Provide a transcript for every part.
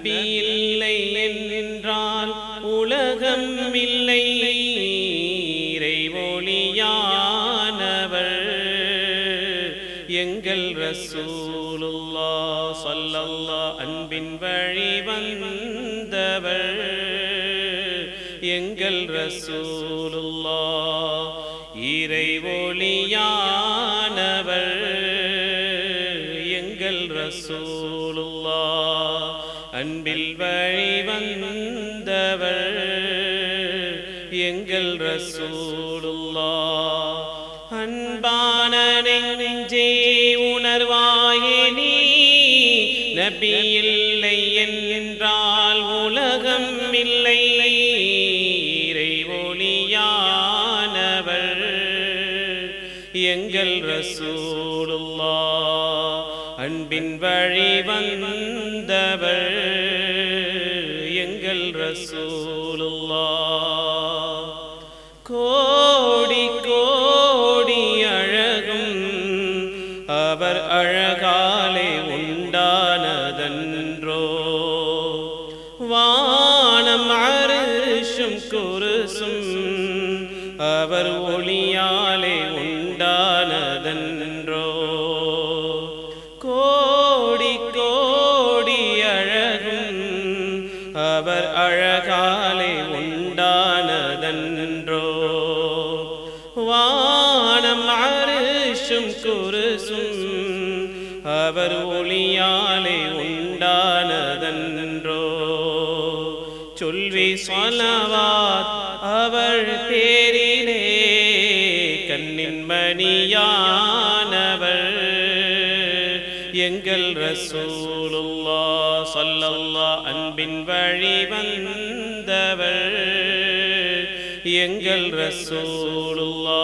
நபி இல்லை என்றால் உலகம் இல்லை இறைவொளியானவர் எங்கள் ரசூலுல்லா சொல்லல்லா அன்பின் வழி வந்தவர் எங்கள் ரசூலுல்லா இறைவொளியானவர் எங்கள் ரசூலுல்லா அன்பில் வழி வந்தவர் எங்கள் ரசூலுல்லா அன்பான நெஞ்சே உணர்வாயே நீ நபி இல்லை என்றால் உலகம் இல்லை இறைவொளியானவர் எங்கள் ரசூலுல்லா அன்பின் வழி வந்தவர் எங்கள் ரசூலுல்லா கோடி கோடி அழகும் அவர் அழகாலே உண்டானதன்றோ வானம் அரிசும் குருசும் அவர் ஒளியாலே உண்டானதன்றோ கோடி கோடி அழகும் அவர் அழகாலே உண்டானதன்றோ வானம் அரிசும் குருசும் அவர் ஒளியாலே உண்டானதன்றோ சொல்வி சொலவாத் அவர் பேரிலே கண்ணின் மணியானவர் எங்கள் ரசூலுல்லா சொல்லல்லா அன்பின் வழி வந்தவர் எங்கள் ரசூலுல்லா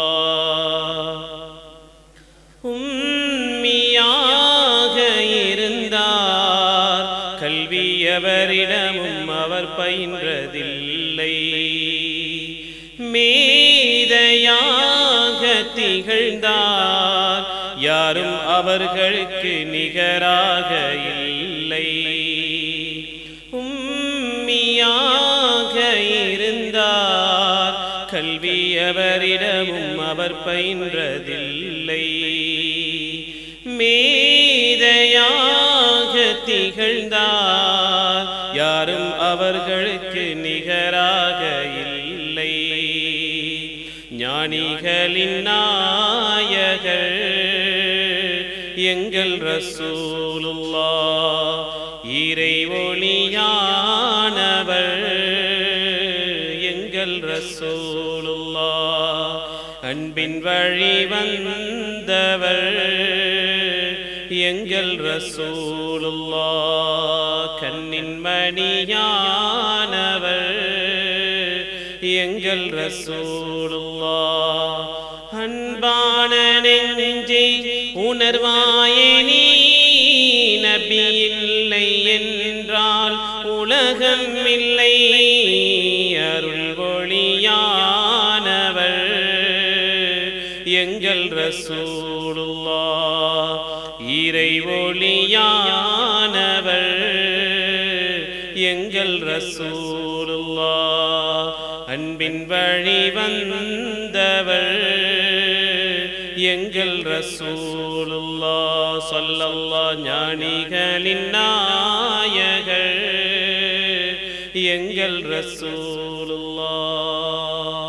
உம்மியாக இருந்தார் கல்வியவரிடமும் அவர் பயின்றதில்லை மேதையாக திகழ்ந்தார் யாரும் அவர்களுக்கு நிகராக இல்லை உம்மியாக இருந்தார் கல்வியவரிடமும் அவர் பயின்றதில்லை மேதையாக திகழ்ந்தார் யாரும் அவர்களுக்கு நிகராக இல்லை ஞானிகளின் நாயகர் எங்கள் ரசூலுல்லா இறை ஒளியானவர் எங்கள் ரசூலுல்லா அன்பின் வழி வந்தவர் எங்கள் ரசூலுல்லா கண்ணின் மணியானவர் எங்கள் ரசூலுல்லா அன்பான நெஞ்சை உணர்வாயே நீ நபி இல்லை என்றால் உலகம் இல்லை அருள் ஒளியானவர் எங்கள் ரசூலுல்லா இறை ஒளியானவர் எங்கள் ரசூலுல்லா அன்பின் வழி வந்தவர் எங்கள் ரசூலுல்லா சொல்லல்லா ஞானிகளின் நாயகர் எங்கள் ரசூலுல்லா